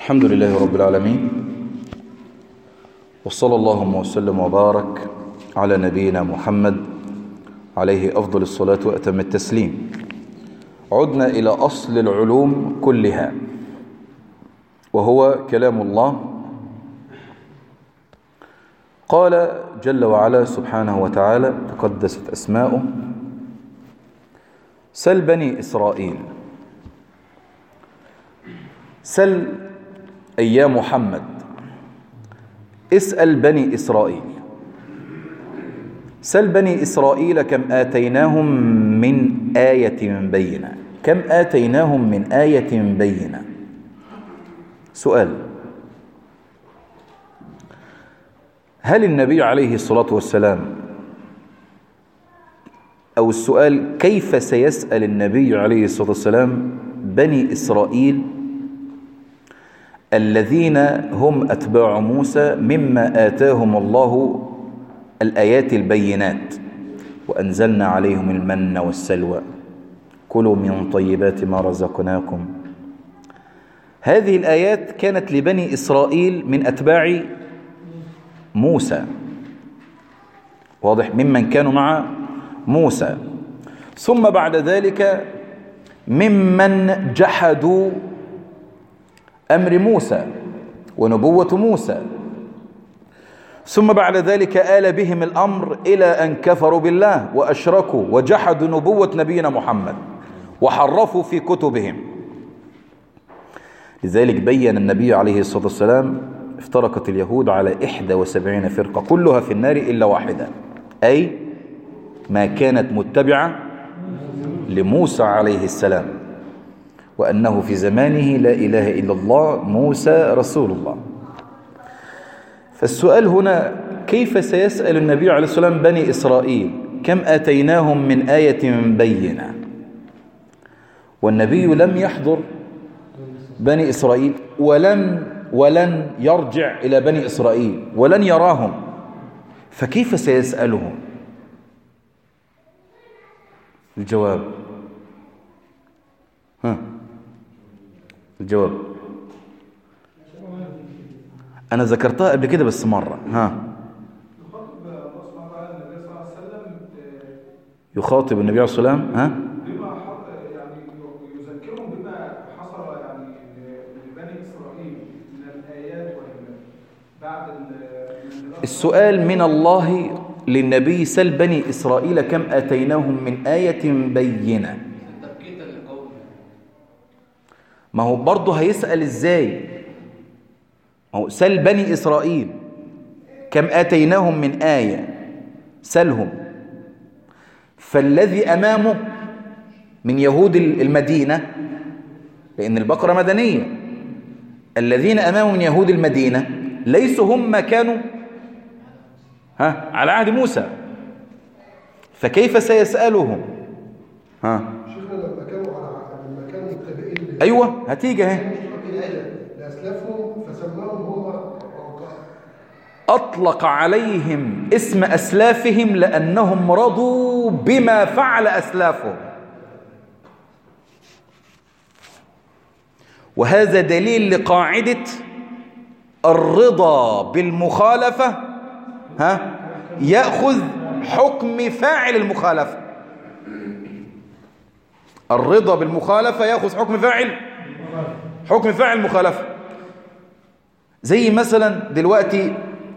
الحمد لله رب العالمين وصلى اللهم وسلم وبارك على نبينا محمد عليه أفضل الصلاة وأتم التسليم عدنا إلى أصل العلوم كلها وهو كلام الله قال جل وعلا سبحانه وتعالى تقدست أسماؤه سل بني إسرائيل سل أي يا محمد اسأل بني إسرائيل سل بني إسرائيل كم آتيناهم من آية بينة كم آتيناهم من آية بينة سؤال هل النبي عليه الصلاة والسلام أو السؤال كيف سيسأل النبي عليه الصلاة والسلام بني إسرائيل الذين هم أتباع موسى مما آتاهم الله الآيات البينات وأنزلنا عليهم المن والسلوى كلوا من طيبات ما رزقناكم هذه الآيات كانت لبني إسرائيل من أتباع موسى واضح ممن كانوا مع موسى ثم بعد ذلك ممن جحدوا أمر موسى ونبوة موسى ثم بعد ذلك آل بهم الأمر إلى أن كفروا بالله وأشركوا وجحدوا نبوة نبينا محمد وحرفوا في كتبهم لذلك بين النبي عليه الصلاة والسلام افترقت اليهود على إحدى وسبعين فرقة كلها في النار إلا واحدة أي ما كانت متبعة لموسى عليه السلام وأنه في زمانه لا إله إلا الله موسى رسول الله فالسؤال هنا كيف سيسأل النبي عليه الصلاة والسلام بني إسرائيل كم آتيناهم من آية بينة والنبي لم يحضر بني إسرائيل ولم ولن يرجع إلى بني إسرائيل ولن يراهم فكيف سيسألهم الجواب ها الجواب أنا ذكرتها قبل كده بس مرة ها يخاطب النبي عليه الصلاة والسلام ها بما يعني يذكرهم بما حصل يعني لبني اسرائيل من الايات بعد السؤال من الله للنبي سل بني إسرائيل كم آتيناهم من آية بينة ما هو برضه هيسأل ازاي ما هو سل بني إسرائيل كم آتيناهم من آية سلهم فالذي أمامه من يهود المدينة لأن البقرة مدنية الذين أمامه من يهود المدينة ليسوا هم ما كانوا ها على عهد موسى فكيف سيسألهم ها شيخنا لما كانوا على لما كانوا متبعين أيوة هتيجي اهي لأسلافهم فسماهم هم أطلق عليهم اسم أسلافهم لأنهم رضوا بما فعل أسلافهم وهذا دليل لقاعدة الرضا بالمخالفة ها يأخذ حكم فاعل المخالفة الرضا بالمخالفة يأخذ حكم فاعل حكم فاعل المخالفة زي مثلا دلوقتي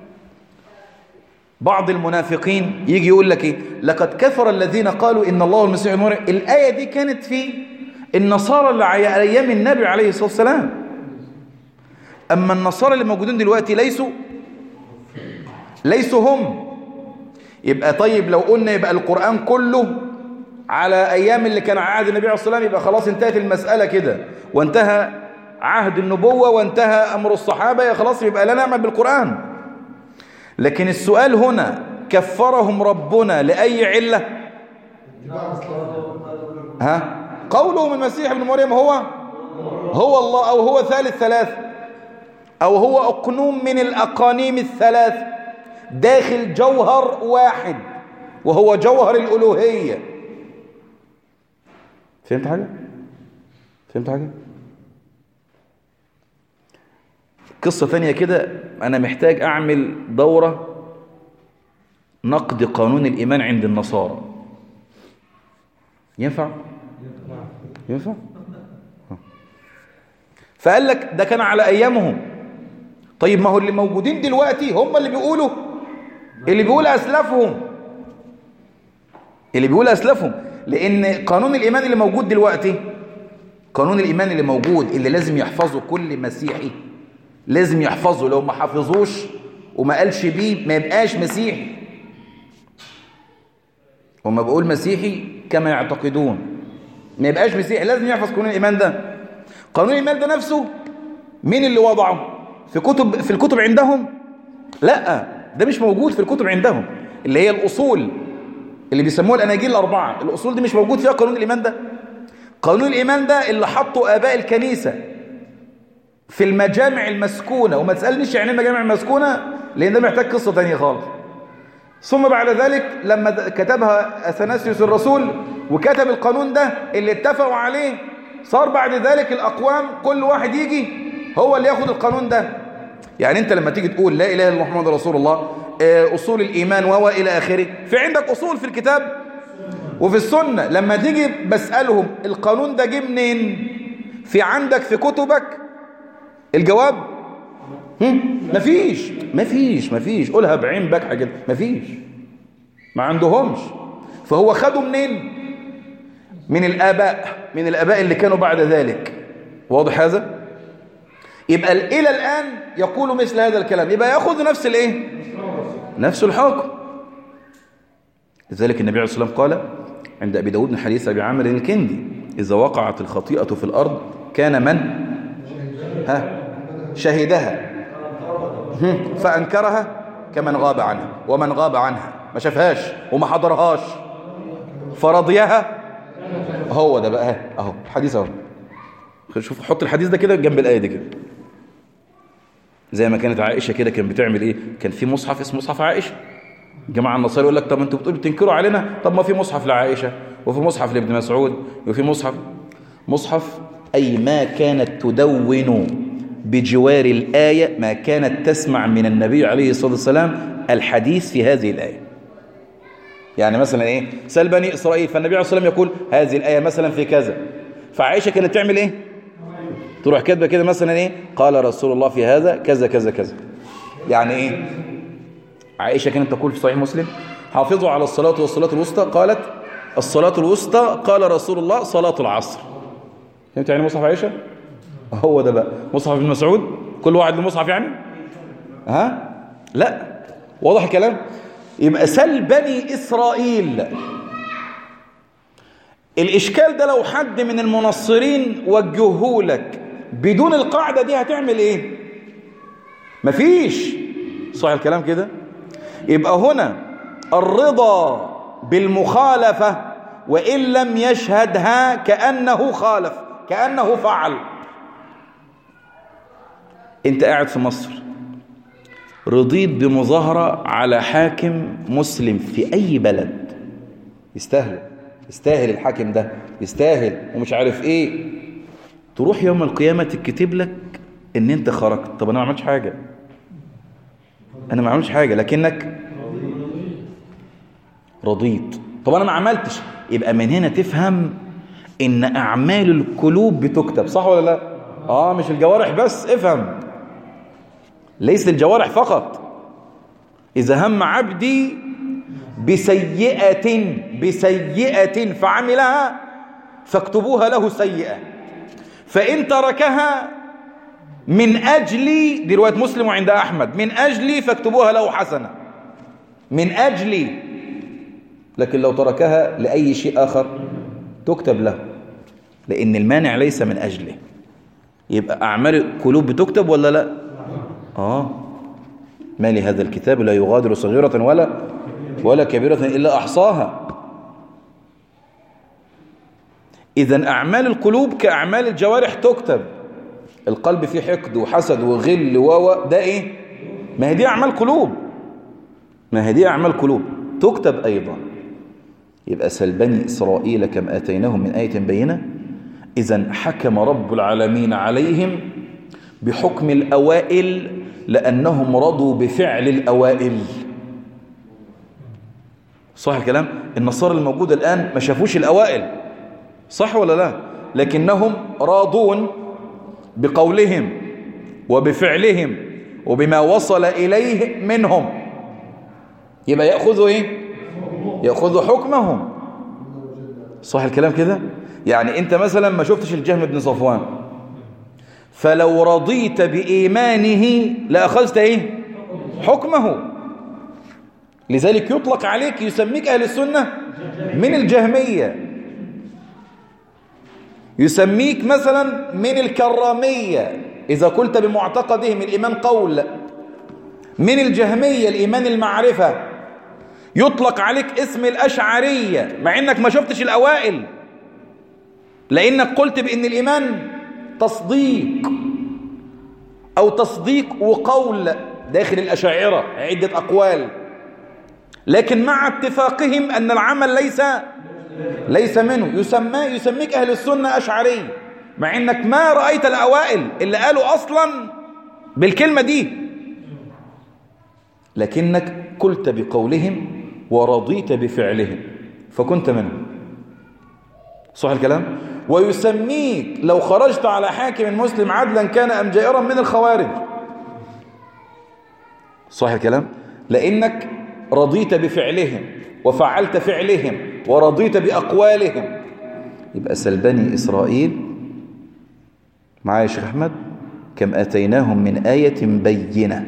بعض المنافقين يجي يقول لك ايه لقد كفر الذين قالوا ان الله المسيح ابن مريم الايه دي كانت في النصارى اللي على ايام النبي عليه الصلاه والسلام اما النصارى اللي موجودين دلوقتي ليسوا ليسوا هم يبقى طيب لو قلنا يبقى القران كله على ايام اللي كان عهد النبي عليه الصلاه والسلام يبقى خلاص انتهت المساله كده وانتهى عهد النبوه وانتهى امر الصحابه يا خلاص يبقى لا نعمل بالقران لكن السؤال هنا كفرهم ربنا لأي علة ها قوله من المسيح ابن مريم هو هو الله أو هو ثالث ثلاث أو هو أقنوم من الأقانيم الثلاث داخل جوهر واحد وهو جوهر الألوهية فهمت حاجة؟ فهمت حاجة؟ قصة ثانية كده أنا محتاج أعمل دورة نقد قانون الإيمان عند النصارى ينفع؟ ينفع؟ فقال لك ده كان على أيامهم طيب ما هو اللي موجودين دلوقتي هم اللي بيقولوا اللي بيقول أسلافهم اللي بيقول أسلافهم لأن قانون الإيمان اللي موجود دلوقتي قانون الإيمان اللي موجود اللي لازم يحفظه كل مسيحي لازم يحفظه لو ما حفظوش وما قالش بيه ما يبقاش مسيحي وما بقول مسيحي كما يعتقدون ما يبقاش مسيحي لازم يحفظ قانون الإيمان ده قانون الإيمان ده نفسه مين اللي وضعه في كتب في الكتب عندهم لا ده مش موجود في الكتب عندهم اللي هي الأصول اللي بيسموها الأناجيل الأربعة الأصول دي مش موجود فيها قانون الإيمان ده قانون الإيمان ده اللي حطه آباء الكنيسة في المجامع المسكونة وما تسألنيش يعني المجامع المسكونة لأن ده محتاج قصة تانية خالص ثم بعد ذلك لما كتبها أثناسيوس الرسول وكتب القانون ده اللي اتفقوا عليه صار بعد ذلك الأقوام كل واحد يجي هو اللي ياخد القانون ده يعني انت لما تيجي تقول لا إله إلا محمد رسول الله أصول الإيمان وهو إلى آخره في عندك أصول في الكتاب وفي السنة لما تيجي بسألهم القانون ده جه منين في عندك في كتبك الجواب هم؟ مفيش مفيش مفيش قولها بعين بكحة كده مفيش ما عندهمش فهو خدوا منين من الآباء من الآباء اللي كانوا بعد ذلك واضح هذا يبقى إلى الآن يقول مثل هذا الكلام يبقى يأخذ نفس الإيه نفس الحكم لذلك النبي عليه الصلاة والسلام قال عند أبي داود من حديث أبي عامر الكندي إذا وقعت الخطيئة في الأرض كان من ها شهدها فأنكرها كمن غاب عنها ومن غاب عنها ما شافهاش وما حضرهاش فرضيها هو ده بقى اهو الحديث اهو شوف حط الحديث ده كده جنب الآية دي كده زي ما كانت عائشة كده كان بتعمل ايه كان في مصحف اسمه مصحف عائشة جماعة النصارى يقول لك طب انتوا بتقولوا بتنكروا علينا طب ما في مصحف لعائشة وفي مصحف لابن مسعود وفي مصحف مصحف أي ما كانت تدون بجوار الآية ما كانت تسمع من النبي عليه الصلاة والسلام الحديث في هذه الآية يعني مثلا ايه سأل بني إسرائيل فالنبي عليه الصلاة والسلام يقول هذه الآية مثلا في كذا فعائشة كانت تعمل ايه تروح كاتبه كده مثلا ايه قال رسول الله في هذا كذا كذا كذا يعني ايه عائشة كانت تقول في صحيح مسلم حافظوا على الصلاة والصلاة الوسطى قالت الصلاة الوسطى قال رسول الله صلاة العصر فهمت يعني مصحف عائشة هو ده بقى مصحف ابن مسعود كل واحد له مصحف يعني ها لا واضح الكلام يبقى سل بني إسرائيل الإشكال ده لو حد من المنصرين وجهه لك بدون القاعدة دي هتعمل إيه مفيش صح الكلام كده يبقى هنا الرضا بالمخالفة وإن لم يشهدها كأنه خالف كأنه فعل انت قاعد في مصر رضيت بمظاهرة على حاكم مسلم في أي بلد يستاهل يستاهل الحاكم ده يستاهل ومش عارف ايه تروح يوم القيامة تكتب لك ان انت خرجت طب انا ما عملتش حاجة انا ما عملتش حاجة لكنك رضيت طب انا ما عملتش يبقى من هنا تفهم ان اعمال القلوب بتكتب صح ولا لا اه مش الجوارح بس افهم ليس الجوارح فقط اذا هم عبدي بسيئة بسيئة فعملها فاكتبوها له سيئة فإن تركها من أجلي دي رواية مسلم وعند أحمد من أجلي فاكتبوها له حسنة من أجلي لكن لو تركها لأي شيء آخر تكتب له لأن المانع ليس من أجله يبقى أعمال القلوب بتكتب ولا لا آه ما لهذا الكتاب لا يغادر صغيرة ولا ولا كبيرة إلا أحصاها إذا أعمال القلوب كأعمال الجوارح تكتب القلب فيه حقد وحسد وغل و ده إيه ما هي دي أعمال قلوب ما هي دي أعمال قلوب تكتب أيضا يبقى سل بني إسرائيل كم آتيناهم من آية بينة إذا حكم رب العالمين عليهم بحكم الأوائل لأنهم رضوا بفعل الأوائل صح الكلام النصارى الموجودة الآن ما شافوش الأوائل صح ولا لا لكنهم راضون بقولهم وبفعلهم وبما وصل إليه منهم يبقى يأخذوا إيه يأخذوا حكمهم صح الكلام كده يعني أنت مثلا ما شفتش الجهم بن صفوان فلو رضيت بإيمانه لأخذت إيه حكمه لذلك يطلق عليك يسميك أهل السنة من الجهمية يسميك مثلا من الكرامية إذا قلت بمعتقدهم الإيمان قول من الجهمية الإيمان المعرفة يطلق عليك اسم الأشعرية مع إنك ما شفتش الأوائل لأنك قلت بأن الإيمان تصديق أو تصديق وقول داخل الأشاعرة عدة أقوال لكن مع اتفاقهم أن العمل ليس ليس منه يسمى يسميك أهل السنة أشعري مع أنك ما رأيت الأوائل اللي قالوا أصلا بالكلمة دي لكنك قلت بقولهم ورضيت بفعلهم فكنت منهم صح الكلام ويسميك لو خرجت على حاكم مسلم عدلا كان أم جائرا من الخوارج صح الكلام لأنك رضيت بفعلهم وفعلت فعلهم ورضيت بأقوالهم يبقى سلبني إسرائيل معايا يا شيخ أحمد كم أتيناهم من آية بينة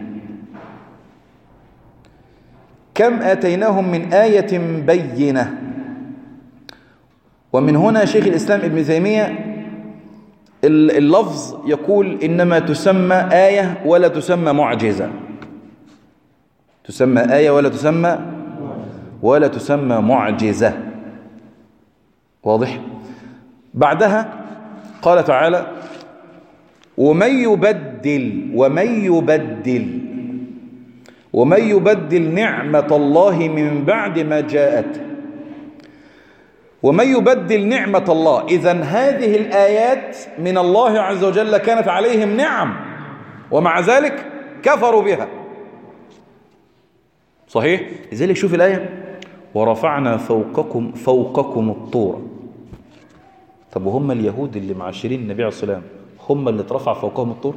كم آتيناهم من آية بينة ومن هنا شيخ الإسلام ابن تيمية اللفظ يقول إنما تسمى آية ولا تسمى معجزة تسمى آية ولا تسمى ولا تسمى معجزة واضح بعدها قال تعالى ومن يبدل ومن يبدل ومن يبدل نعمة الله من بعد ما جاءت ومن يبدل نعمة الله إذا هذه الآيات من الله عز وجل كانت عليهم نعم ومع ذلك كفروا بها صحيح لذلك شوف الآية ورفعنا فوقكم فوقكم الطور طب وهم اليهود اللي معاشرين النبي عليه الصلاة والسلام هم اللي اترفع فوقهم الطور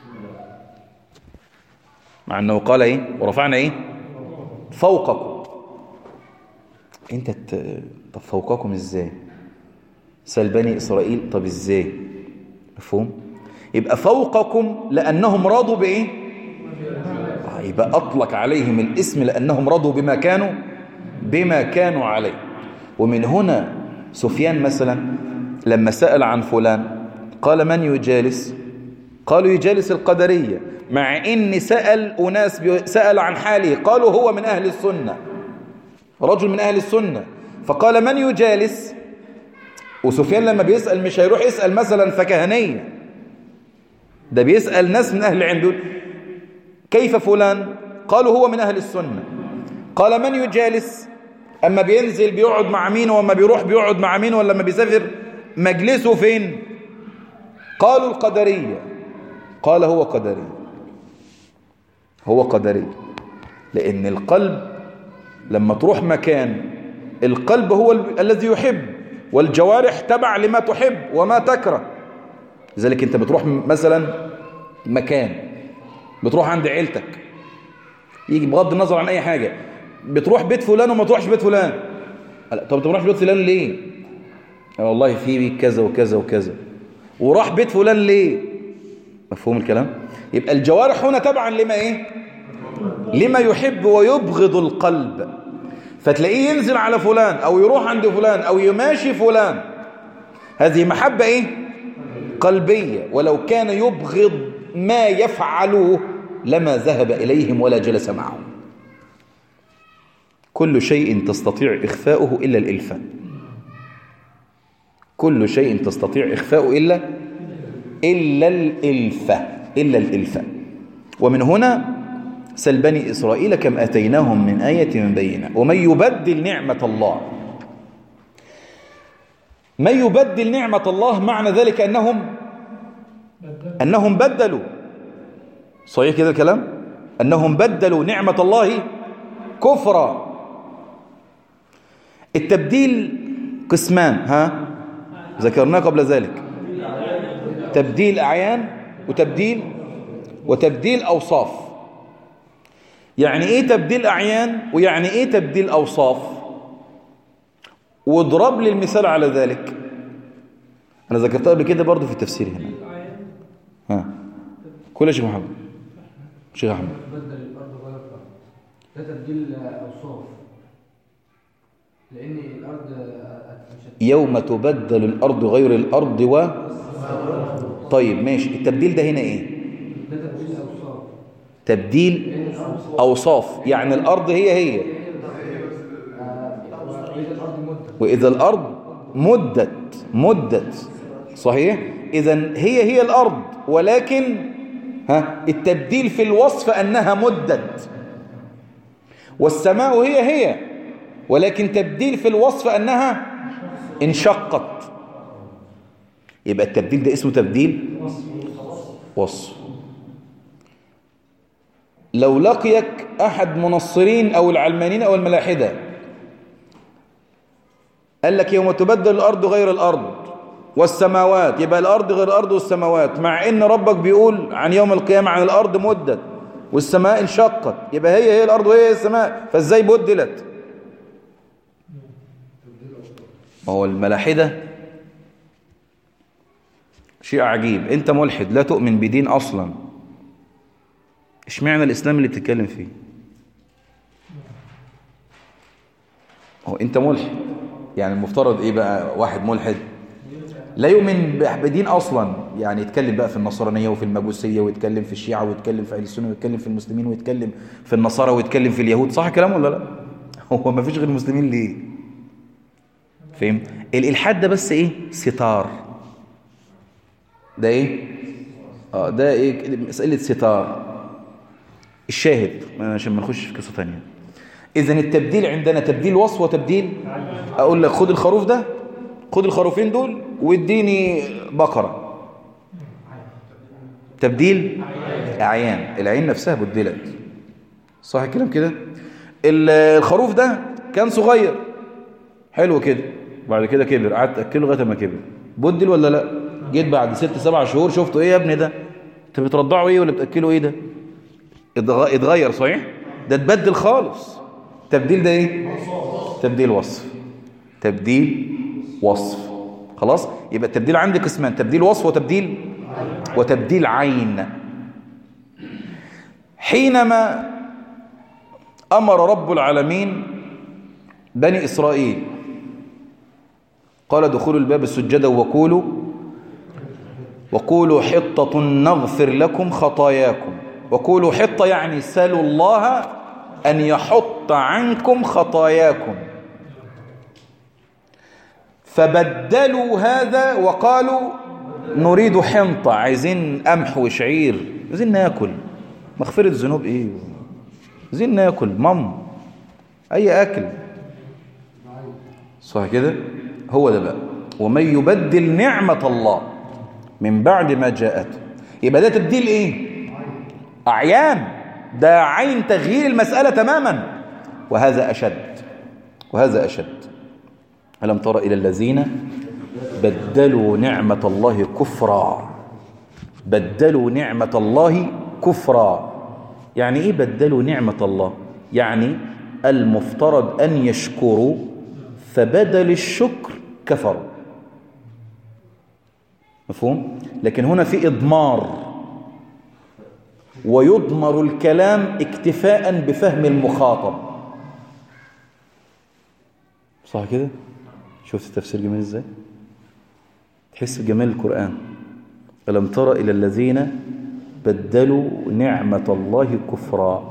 مع انه قال ايه ورفعنا ايه فوقكم انت ت... طب فوقكم ازاي سال بني اسرائيل طب ازاي مفهوم يبقى فوقكم لانهم رضوا بايه آه يبقى اطلق عليهم الاسم لانهم رضوا بما كانوا بما كانوا عليه ومن هنا سفيان مثلا لما سأل عن فلان قال من يجالس قالوا يجالس القدرية مع ان سأل أناس سأل عن حاله قالوا هو من أهل السنة رجل من أهل السنة فقال من يجالس وسفيان لما بيسأل مش هيروح يسأل مثلا فكهنية ده بيسأل ناس من أهل العلم كيف فلان قالوا هو من أهل السنة قال من يجالس أما بينزل بيقعد مع مين وأما بيروح بيقعد مع مين ولا ما بيسافر مجلسه فين قالوا القدرية قال هو قدري هو قدري لأن القلب لما تروح مكان القلب هو ال الذي يحب والجوارح تبع لما تحب وما تكره لذلك انت بتروح مثلا مكان بتروح عند عيلتك يجي بغض النظر عن اي حاجة بتروح بيت فلان وما تروحش بيت فلان طب تروحش بيت فلان ليه والله في كذا وكذا وكذا وراح بيت فلان ليه مفهوم الكلام يبقى الجوارح هنا تبعا لما ايه لما يحب ويبغض القلب فتلاقيه ينزل على فلان او يروح عند فلان او يماشي فلان هذه محبة ايه قلبية ولو كان يبغض ما يفعلوه لما ذهب إليهم ولا جلس معهم كل شيء تستطيع إخفاؤه إلا الإلفاء كل شيء تستطيع إخفاؤه إلا إلا الإلفاء إلا الإلفاء ومن هنا سل بني إسرائيل كم أتيناهم من آية من بينة ومن يبدل نعمة الله من يبدل نعمة الله معنى ذلك أنهم أنهم بدلوا صحيح كده الكلام أنهم بدلوا نعمة الله كفرا التبديل قسمان ها ذكرناه قبل ذلك تبديل أعيان وتبديل وتبديل أوصاف يعني إيه تبديل أعيان ويعني إيه تبديل أوصاف واضرب لي المثال على ذلك أنا ذكرتها قبل كده برضو في التفسير هنا ها كل يا شيخ محمد شيخ أحمد بدل الأرض غير الأرض ده تبديل أوصاف لأن الأرض مش يوم تبدل الأرض غير الأرض و طيب ماشي التبديل ده هنا إيه ده تبديل أوصاف تبديل أوصاف يعني الأرض هي هي وإذا الأرض مدة وإذا الأرض مدت مدت صحيح إذا هي هي الأرض ولكن ها التبديل في الوصف أنها مدت والسماء هي هي ولكن تبديل في الوصف أنها انشقت يبقى التبديل ده اسمه تبديل وصف لو لقيك أحد منصرين أو العلمانيين أو الملاحدة قال لك يوم تبدل الأرض غير الأرض والسماوات يبقى الأرض غير الأرض والسماوات مع إن ربك بيقول عن يوم القيامة عن الأرض مدت والسماء انشقت يبقى هي هي الأرض وهي هي السماء فإزاي بدلت ما هو الملاحدة شيء عجيب انت ملحد لا تؤمن بدين اصلا اشمعنى الاسلام اللي بتتكلم فيه هو انت ملحد يعني المفترض ايه بقى واحد ملحد لا يؤمن بدين اصلا يعني يتكلم بقى في النصرانيه وفي المجوسيه ويتكلم في الشيعه ويتكلم في اهل السنه ويتكلم في المسلمين ويتكلم في النصارى ويتكلم في اليهود صح كلام ولا لا هو ما فيش غير المسلمين ليه فهم الالحاد ده بس ايه ستار ده ايه اه ده ايه مساله ستار الشاهد عشان ما نخش في قصه ثانيه اذا التبديل عندنا تبديل وصف وتبديل اقول لك خد الخروف ده خد الخروفين دول واديني بقره تبديل اعيان العين نفسها بدلت صح الكلام كده الخروف ده كان صغير حلو كده بعد كده كبر قعدت تاكله لغايه ما كبر بدل ولا لا جيت بعد ست سبع شهور شفته ايه يا ابني ده انت بترضعه ايه ولا بتاكله ايه ده اتغ- اتغير صحيح ده اتبدل خالص تبديل ده ايه تبديل وصف تبديل وصف خلاص يبقى التبديل عندي قسمان تبديل وصف وتبديل وتبديل عين حينما امر رب العالمين بني اسرائيل قال دخول الباب سجدا وقولوا وقولوا حطة نغفر لكم خطاياكم وقولوا حطة يعني سالوا الله أن يحط عنكم خطاياكم فبدلوا هذا وقالوا نريد حنطة عايزين قمح وشعير عايزين ناكل مغفرة ذنوب ايه عايزين ناكل مم اي اكل صح كده هو ده بقى ومن يبدل نعمة الله من بعد ما جاءته يبقى ده تبديل ايه اعيان ده عين تغيير المسألة تماما وهذا أشد وهذا أشد ألم تر إلى الذين بدلوا نعمة الله كفرا بدلوا نعمة الله كفرا يعني إيه بدلوا نعمة الله يعني المفترض أن يشكروا فبدل الشكر كفروا مفهوم لكن هنا في إضمار ويضمر الكلام اكتفاء بفهم المخاطب صح كده شفت التفسير جميل ازاي تحس بجمال القرآن ألم تر إلى الذين بدلوا نعمة الله كفرا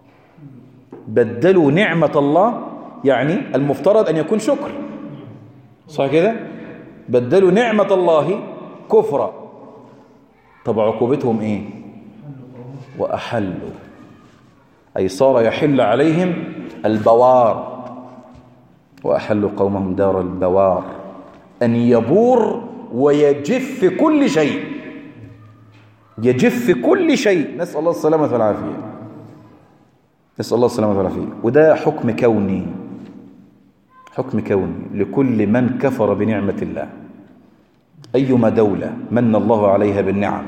بدلوا نعمة الله يعني المفترض أن يكون شكر صح كده بدلوا نعمة الله كفرا طب عقوبتهم ايه وأحلوا أي صار يحل عليهم البوار وأحلوا قومهم دار البوار أن يبور ويجف كل شيء يجف كل شيء نسأل الله السلامة والعافية نسأل الله السلامة والعافية وده حكم كوني حكم كوني لكل من كفر بنعمة الله أيما دولة من الله عليها بالنعم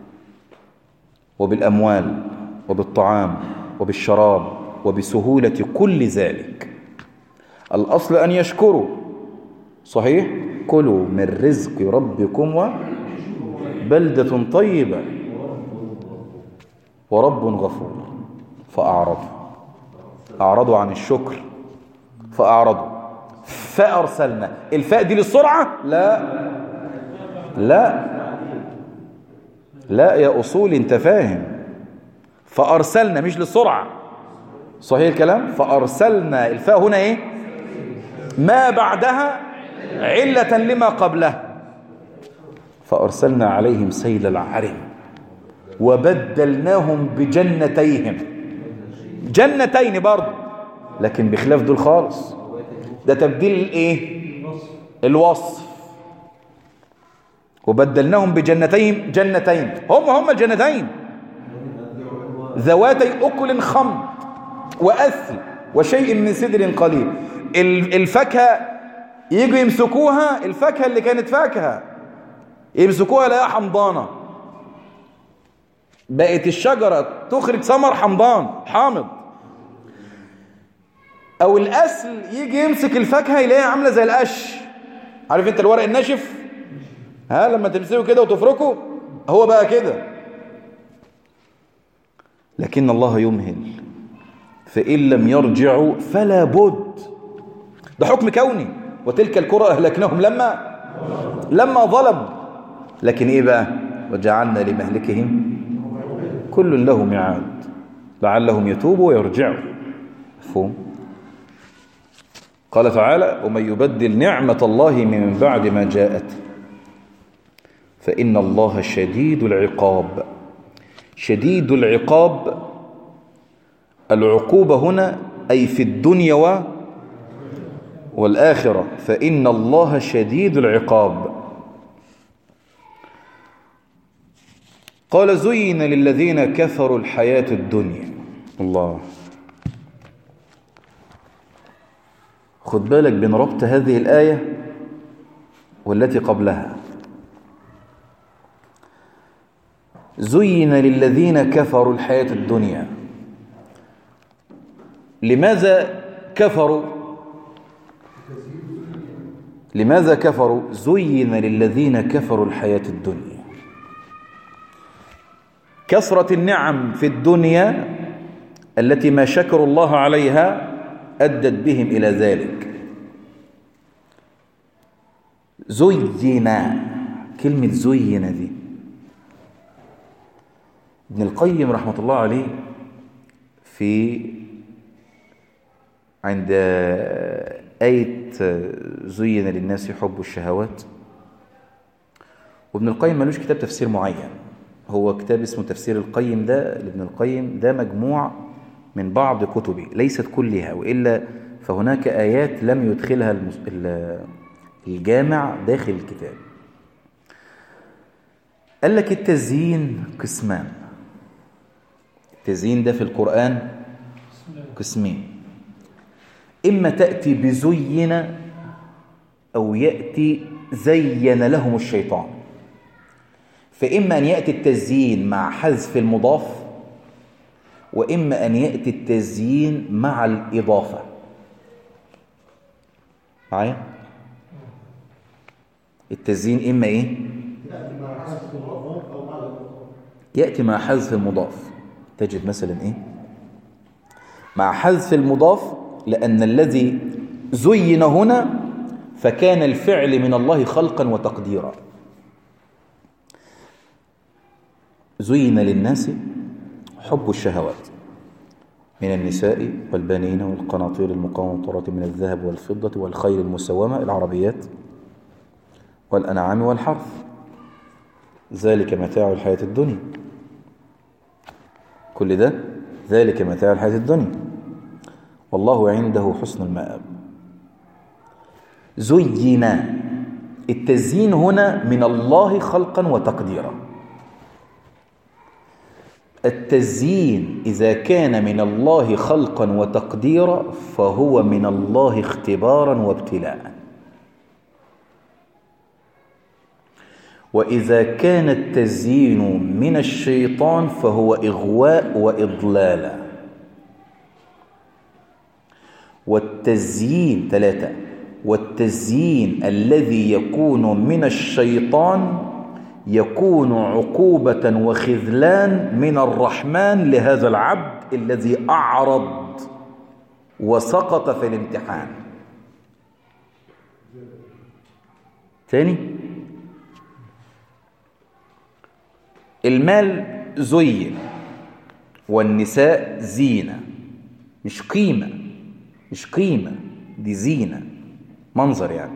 وبالأموال وبالطعام وبالشراب وبسهولة كل ذلك الأصل أن يشكروا صحيح كلوا من رزق ربكم وبلدة طيبة ورب غفور فأعرضوا أعرضوا عن الشكر فأعرضوا فأرسلنا الفاء دي للسرعة لا لا لا يا أصول انت فاهم فأرسلنا مش للسرعة صحيح الكلام فأرسلنا الفاء هنا ايه ما بعدها علة لما قبلها فأرسلنا عليهم سيل العرم وبدلناهم بجنتيهم جنتين برضه لكن بخلاف دول خالص ده تبديل الايه الوصف وبدلناهم بجنتين جنتين هم هم الجنتين ذواتي أكل خمط وأثل وشيء من سدر قليل الفاكهة يجوا يمسكوها الفاكهة اللي كانت فاكهة يمسكوها لا حمضانة بقت الشجرة تخرج ثمر حمضان حامض او الاسل يجي يمسك الفاكهة يلاقيها عاملة زي القش عارف انت الورق الناشف ها لما تمسكه كده وتفركه هو بقى كده لكن الله يمهل فإن لم يرجعوا فلا بد ده حكم كوني وتلك الكرة أهلكناهم لما لما ظلم لكن إيه بقى وجعلنا لمهلكهم كل له ميعاد لعلهم يتوبوا ويرجعوا مفهوم قال تعالى ومن يبدل نعمة الله من بعد ما جاءت فإن الله شديد العقاب شديد العقاب العقوبة هنا أي في الدنيا و والآخرة فإن الله شديد العقاب قال زين للذين كفروا الحياة الدنيا الله خد بالك بين ربط هذه الآية والتي قبلها زين للذين كفروا الحياة الدنيا لماذا كفروا لماذا كفروا زين للذين كفروا الحياة الدنيا كثرة النعم في الدنيا التي ما شكروا الله عليها أدت بهم إلى ذلك زين كلمة زين دي ابن القيم رحمة الله عليه في عند آية زين للناس حب الشهوات وابن القيم ملوش كتاب تفسير معين هو كتاب اسمه تفسير القيم ده لابن القيم ده مجموع من بعض كتبه ليست كلها وإلا فهناك آيات لم يدخلها الجامع داخل الكتاب قال لك التزيين قسمان التزيين ده في القرآن قسمين إما تأتي بزين أو يأتي زين لهم الشيطان فإما أن يأتي التزيين مع حذف المضاف وإما أن يأتي التزيين مع الإضافة معايا التزيين إما إيه يأتي مع حذف المضاف تجد مثلا إيه مع حذف المضاف لأن الذي زين هنا فكان الفعل من الله خلقا وتقديرا زين للناس حب الشهوات من النساء والبنين والقناطير المقنطرة من الذهب والفضة والخيل المسومة العربيات والأنعام والحرث ذلك متاع الحياة الدنيا كل ده ذلك متاع الحياة الدنيا والله عنده حسن المآب زين التزيين هنا من الله خلقا وتقديرا التزيين إذا كان من الله خلقا وتقديرا فهو من الله اختبارا وابتلاء وإذا كان التزيين من الشيطان فهو إغواء وإضلال والتزيين ثلاثة والتزيين الذي يكون من الشيطان يكون عقوبة وخذلان من الرحمن لهذا العبد الذي أعرض وسقط في الامتحان ثاني المال زين والنساء زينة مش قيمة مش قيمة دي زينة منظر يعني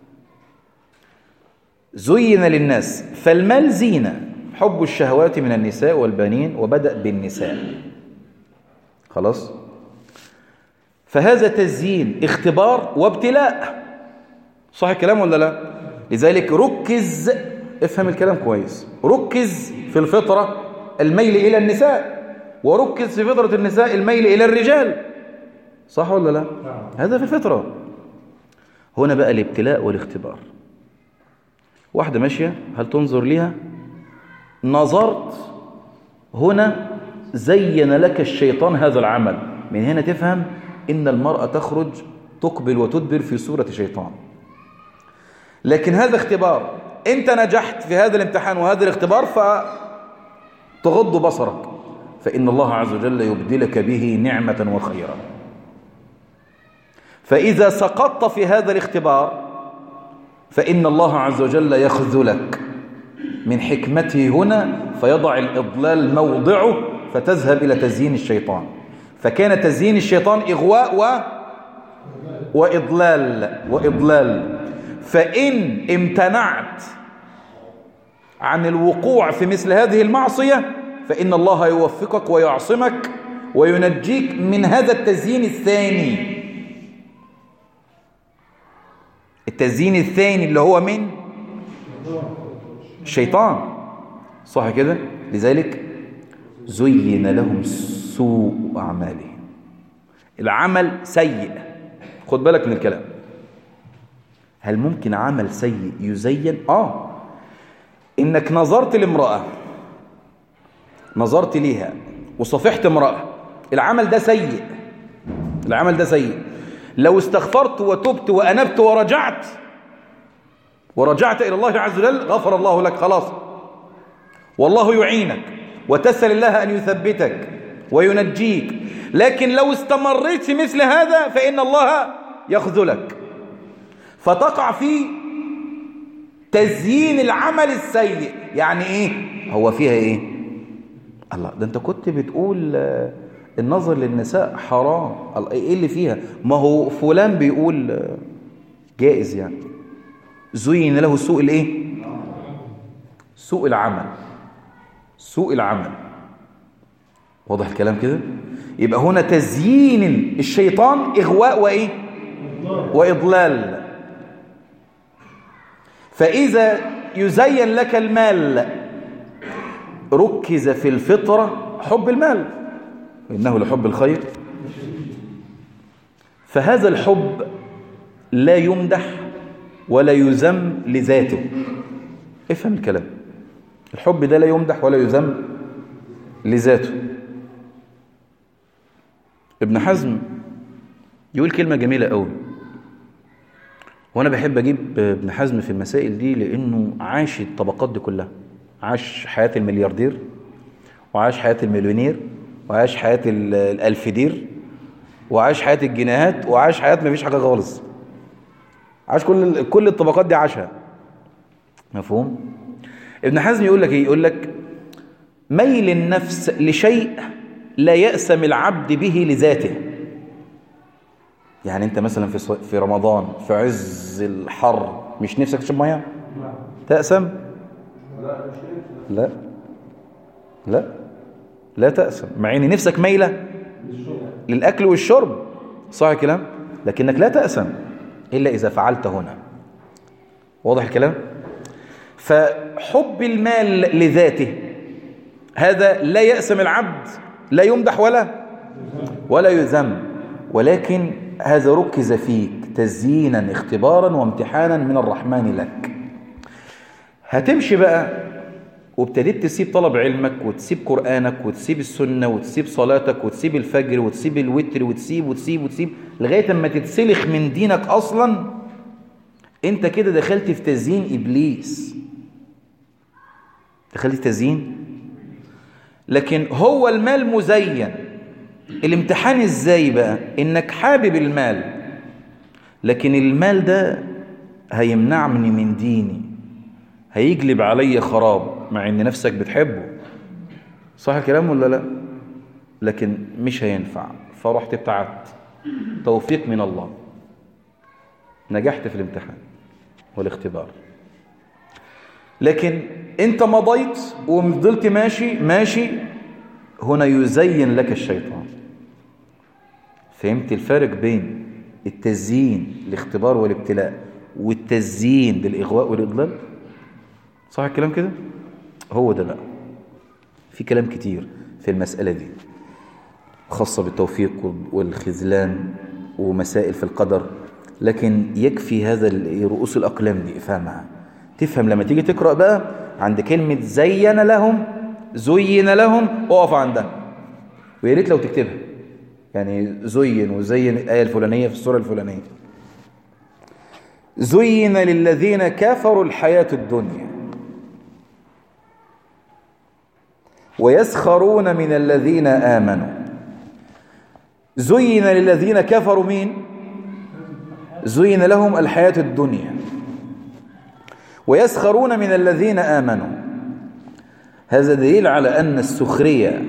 زين للناس فالمال زينة حب الشهوات من النساء والبنين وبدأ بالنساء خلاص فهذا تزيين اختبار وابتلاء صح الكلام ولا لا لذلك ركز افهم الكلام كويس ركز في الفطرة الميل إلى النساء وركز في فطرة النساء الميل إلى الرجال صح ولا لا هذا في الفطرة هنا بقى الابتلاء والاختبار واحدة ماشية هل تنظر لها نظرت هنا زين لك الشيطان هذا العمل من هنا تفهم إن المرأة تخرج تقبل وتدبر في صورة شيطان لكن هذا اختبار انت نجحت في هذا الامتحان وهذا الاختبار فتغض بصرك فإن الله عز وجل يبدلك به نعمة وخيرا فإذا سقطت في هذا الاختبار فإن الله عز وجل يخذلك من حكمته هنا فيضع الإضلال موضعه فتذهب إلى تزيين الشيطان فكان تزيين الشيطان إغواء و وإضلال وإضلال فإن امتنعت عن الوقوع في مثل هذه المعصية فإن الله يوفقك ويعصمك وينجيك من هذا التزيين الثاني التزيين الثاني اللي هو من الشيطان صح كده لذلك زين لهم سوء أعمالهم العمل سيء خد بالك من الكلام هل ممكن عمل سيء يزين آه إنك نظرت لامرأة نظرت ليها وصفحت امرأة العمل ده سيء العمل ده سيء لو استغفرت وتبت وأنبت ورجعت ورجعت إلى الله عز وجل غفر الله لك خلاص والله يعينك وتسأل الله أن يثبتك وينجيك لكن لو استمريت في مثل هذا فإن الله يخذلك فتقع في تزيين العمل السيء يعني ايه هو فيها ايه الله ده انت كنت بتقول النظر للنساء حرام ايه اللي فيها ما هو فلان بيقول جائز يعني زين له سوء الايه سوء العمل سوء العمل واضح الكلام كده يبقى هنا تزيين الشيطان اغواء وايه واضلال فاذا يزين لك المال ركز في الفطره حب المال انه لحب الخير فهذا الحب لا يمدح ولا يذم لذاته افهم الكلام الحب ده لا يمدح ولا يذم لذاته ابن حزم يقول كلمة جميلة قوي وانا بحب اجيب ابن حزم في المسائل دي لانه عاش الطبقات دي كلها عاش حياة الملياردير وعاش حياة المليونير وعاش حياة الالفدير وعاش حياة الجنيهات وعاش حياة ما فيش حاجة خالص عاش كل كل الطبقات دي عاشها مفهوم ابن حزم يقول لك ايه يقول لك ميل النفس لشيء لا يأسم العبد به لذاته يعني انت مثلا في في رمضان في عز الحر مش نفسك تشرب ميه تأسم لا لا لا تأسم مع ان نفسك ميله للأكل والشرب صح الكلام لكنك لا تأسم إلا إذا فعلت هنا واضح الكلام فحب المال لذاته هذا لا يأسم العبد لا يمدح ولا ولا يذم ولكن هذا ركز فيك تزيينا اختبارا وامتحانا من الرحمن لك هتمشي بقى وابتديت تسيب طلب علمك وتسيب قرآنك وتسيب السنة وتسيب صلاتك وتسيب الفجر وتسيب الوتر وتسيب وتسيب وتسيب لغاية اما تتسلخ من دينك أصلا انت كده دخلت في تزيين إبليس دخلت في تزيين لكن هو المال مزين الامتحان ازاي بقى انك حابب المال لكن المال ده هيمنعني من ديني هيجلب علي خراب مع ان نفسك بتحبه صح الكلام ولا لا لكن مش هينفع فرحت ابتعدت توفيق من الله نجحت في الامتحان والاختبار لكن انت مضيت وفضلت ماشي ماشي هنا يزين لك الشيطان فهمت الفارق بين التزيين الاختبار والابتلاء والتزيين للإغواء والإضلال صح الكلام كده هو ده بقى في كلام كتير في المسألة دي خاصة بالتوفيق والخذلان ومسائل في القدر لكن يكفي هذا رؤوس الأقلام دي افهمها تفهم لما تيجي تقرأ بقى عند كلمة زين لهم زين لهم اقف عندها ويا ريت لو تكتبها يعني زين وزين الآية الفلانية في السورة الفلانية زين للذين كفروا الحياة الدنيا ويسخرون من الذين آمنوا زين للذين كفروا مين زين لهم الحياة الدنيا ويسخرون من الذين آمنوا هذا دليل على أن السخرية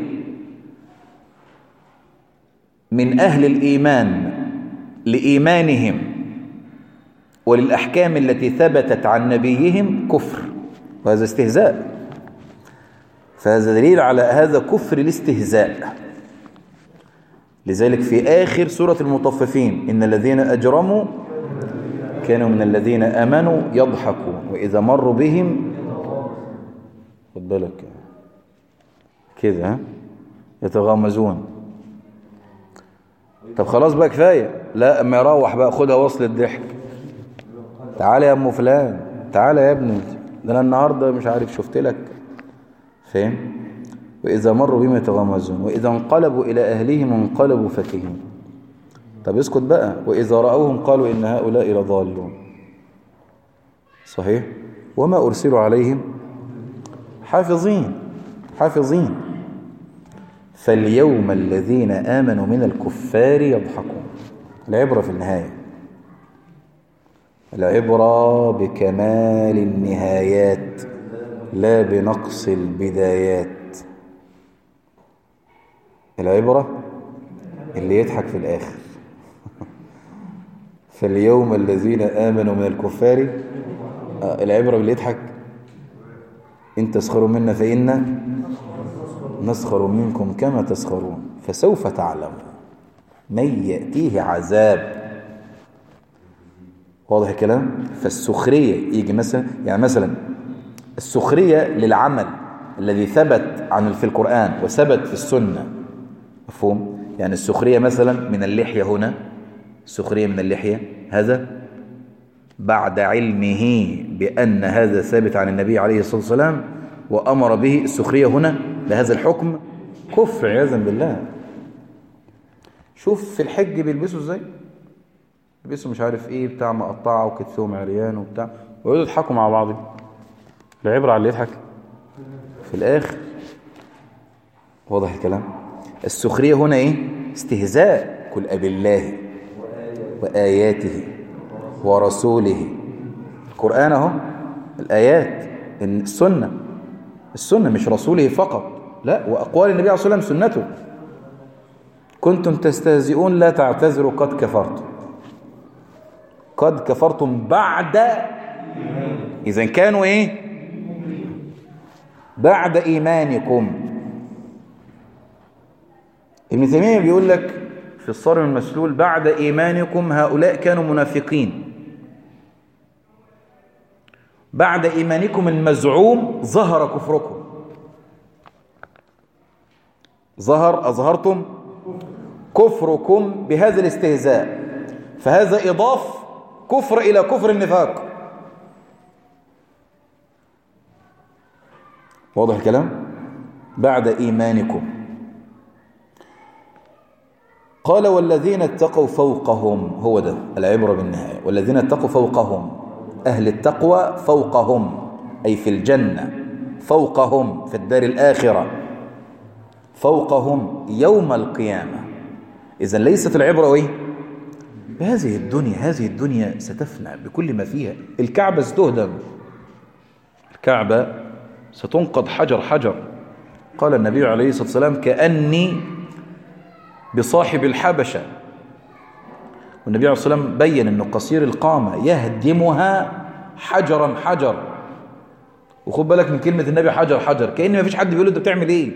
من أهل الإيمان لإيمانهم وللأحكام التي ثبتت عن نبيهم كفر وهذا استهزاء فهذا دليل على هذا كفر الاستهزاء لذلك في آخر سورة المطففين إن الذين أجرموا كانوا من الذين أمنوا يضحكون وإذا مروا بهم خد بالك كده يتغامزون طب خلاص بقى كفاية لا اما يروح بقى خدها وصل الضحك تعالى يا ام فلان تعالى يا ابني ده انا النهارده مش عارف شفت لك فاهم واذا مروا بهم يتغامزون واذا انقلبوا الى اهلهم انقلبوا فكهين طب اسكت بقى واذا راوهم قالوا ان هؤلاء لضالون صحيح وما ارسلوا عليهم حافظين حافظين فاليوم الذين آمنوا من الكفار يضحكون العبرة في النهاية العبرة بكمال النهايات لا بنقص البدايات العبرة اللي يضحك في الآخر فاليوم الذين آمنوا من الكفار العبرة اللي يضحك إن تسخروا منا فإنا نسخر منكم كما تسخرون فسوف تعلم من يأتيه عذاب واضح الكلام فالسخرية يجي مثلا يعني مثلا السخرية للعمل الذي ثبت عن في القرآن وثبت في السنة مفهوم يعني السخرية مثلا من اللحية هنا السخرية من اللحية هذا بعد علمه بأن هذا ثابت عن النبي عليه الصلاة والسلام وأمر به السخرية هنا بهذا الحكم كفر عياذا بالله شوف في الحج بيلبسوا ازاي بيلبسوا مش عارف ايه بتاع مقطعه وكتفهم عريان وبتاع ويقعدوا يضحكوا مع بعض العبره على اللي يضحك في الاخر واضح الكلام السخريه هنا ايه استهزاء قل بالله واياته ورسوله القران اهو الايات السنه السنة مش رسوله فقط لا وأقوال النبي عليه الصلاة والسلام سنته كنتم تستهزئون لا تعتذروا قد كفرتم قد كفرتم بعد إذا كانوا إيه بعد إيمانكم ابن تيمية بيقول لك في الصارم المسلول بعد إيمانكم هؤلاء كانوا منافقين بعد إيمانكم المزعوم ظهر كفركم ظهر أظهرتم كفركم بهذا الاستهزاء فهذا إضاف كفر إلى كفر النفاق واضح الكلام بعد إيمانكم قال والذين اتقوا فوقهم هو ده العبرة بالنهاية والذين اتقوا فوقهم أهل التقوى فوقهم أي في الجنة فوقهم في الدار الآخرة فوقهم يوم القيامة إذا ليست العبرة إيه؟ بهذه الدنيا هذه الدنيا ستفنى بكل ما فيها الكعبة ستهدم الكعبة ستنقض حجر حجر قال النبي عليه الصلاة والسلام كأني بصاحب الحبشة والنبي عليه الصلاة والسلام بين أنه قصير القامة يهدمها حجرا حجر وخد بالك من كلمة النبي حجر حجر كأن ما فيش حد بيقول له أنت بتعمل إيه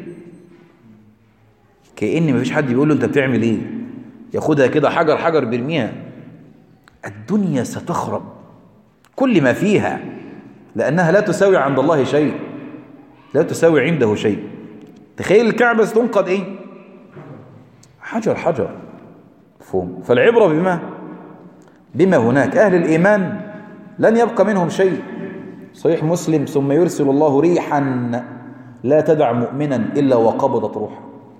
كأن ما فيش حد بيقول له أنت بتعمل إيه ياخدها كده حجر حجر بيرميها الدنيا ستخرب كل ما فيها لأنها لا تساوي عند الله شيء لا تساوي عنده شيء تخيل الكعبة ستنقض إيه حجر حجر مفهوم فالعبرة بما بما هناك أهل الإيمان لن يبقى منهم شيء صحيح مسلم ثم يرسل الله ريحا لا تدع مؤمنا إلا وقبضت روحه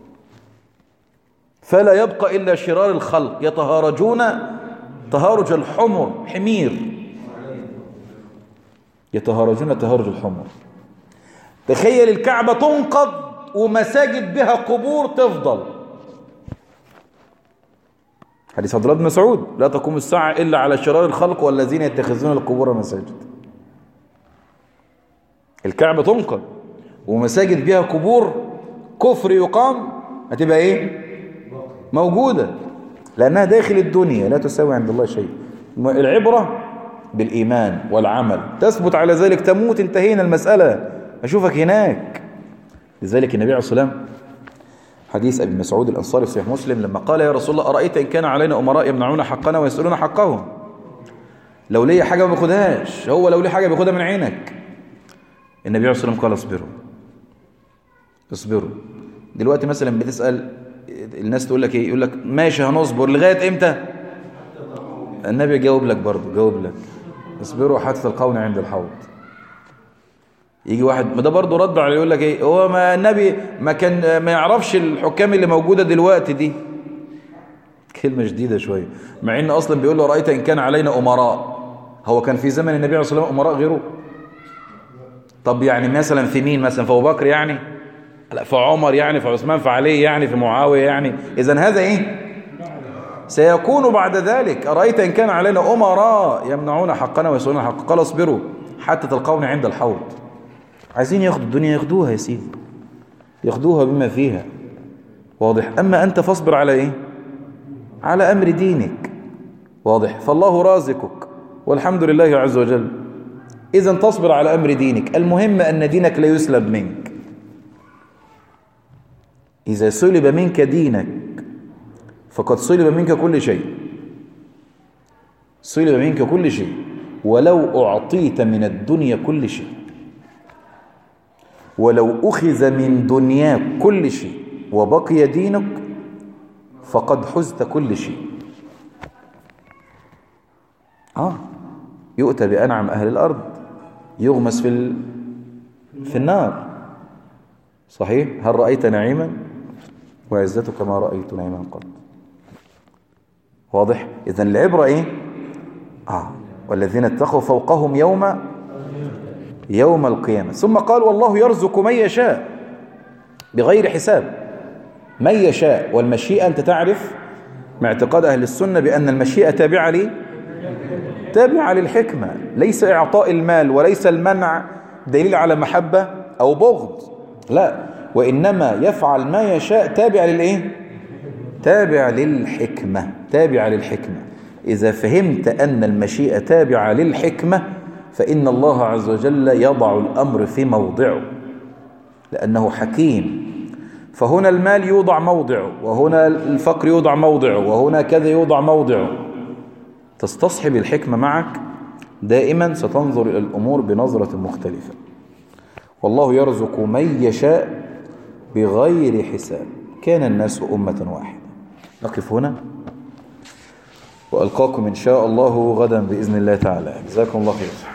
فلا يبقى إلا شرار الخلق يتهارجون تهارج الحمر حمير يتهارجون تهارج الحمر تخيل الكعبة تنقض ومساجد بها قبور تفضل حديث عبد الله بن مسعود لا تقوم الساعة إلا على شرار الخلق والذين يتخذون القبور مساجد الكعبة تنقض ومساجد بها قبور كفر يقام هتبقى ايه موجودة لأنها داخل الدنيا لا تساوي عند الله شيء العبرة بالإيمان والعمل تثبت على ذلك تموت انتهينا المسألة أشوفك هناك لذلك النبي عليه الصلاة والسلام حديث أبي مسعود الأنصاري في صحيح مسلم لما قال يا رسول الله أرأيت إن كان علينا أمراء يمنعون حقنا ويسألون حقهم لو لي حاجة ما بياخدهاش هو لو لي حاجة بياخدها من عينك النبي عليه الصلاة والسلام قال اصبروا اصبروا دلوقتي مثلا بتسأل الناس تقول لك ايه يقول لك ماشي هنصبر لغاية امتى النبي جاوب لك برضه جاوب لك اصبروا حتى تلقوني عند الحوض يجي واحد ما ده برضه رد عليه يقول لك ايه هو ما النبي ما كان ما يعرفش الحكام اللي موجوده دلوقتي دي كلمه شديده شويه مع ان اصلا بيقول له رايت ان كان علينا امراء هو كان في زمن النبي عليه الصلاه والسلام امراء غيره طب يعني مثلا في مين مثلا في ابو بكر يعني لا في عمر يعني في عثمان في علي يعني في معاويه يعني اذا هذا ايه سيكون بعد ذلك أرأيت إن كان علينا أمراء يمنعون حقنا ويسألون حق قال اصبروا حتى تلقوني عند الحوض عايزين ياخدوا الدنيا ياخدوها يا سيدي ياخدوها بما فيها واضح أما أنت فاصبر على إيه على أمر دينك واضح فالله رازقك والحمد لله عز وجل إذا تصبر على أمر دينك المهم أن دينك لا يسلب منك إذا سلب منك دينك فقد سلب منك كل شيء سلب منك كل شيء ولو أعطيت من الدنيا كل شيء ولو أخذ من دنياك كل شيء وبقي دينك فقد حزت كل شيء آه يؤتى بأنعم أهل الأرض يغمس في ال... في النار صحيح هل رأيت نعيما وعزتك ما رأيت نعيما قط واضح إذا العبرة إيه آه والذين اتقوا فوقهم يوم يوم القيامة ثم قال والله يرزق من يشاء بغير حساب من يشاء والمشيئة أنت تعرف مع اعتقاد أهل السنة بأن المشيئة تابعة لي تابعة للحكمة ليس إعطاء المال وليس المنع دليل على محبة أو بغض لا وإنما يفعل ما يشاء تابع للإيه تابع للحكمة تابع للحكمة إذا فهمت أن المشيئة تابعة للحكمة فإن الله عز وجل يضع الأمر في موضعه لأنه حكيم فهنا المال يوضع موضعه وهنا الفقر يوضع موضعه وهنا كذا يوضع موضعه تستصحب الحكمة معك دائما ستنظر إلى الأمور بنظرة مختلفة والله يرزق من يشاء بغير حساب كان الناس أمة واحدة نقف هنا وألقاكم إن شاء الله غدا بإذن الله تعالى جزاكم الله خير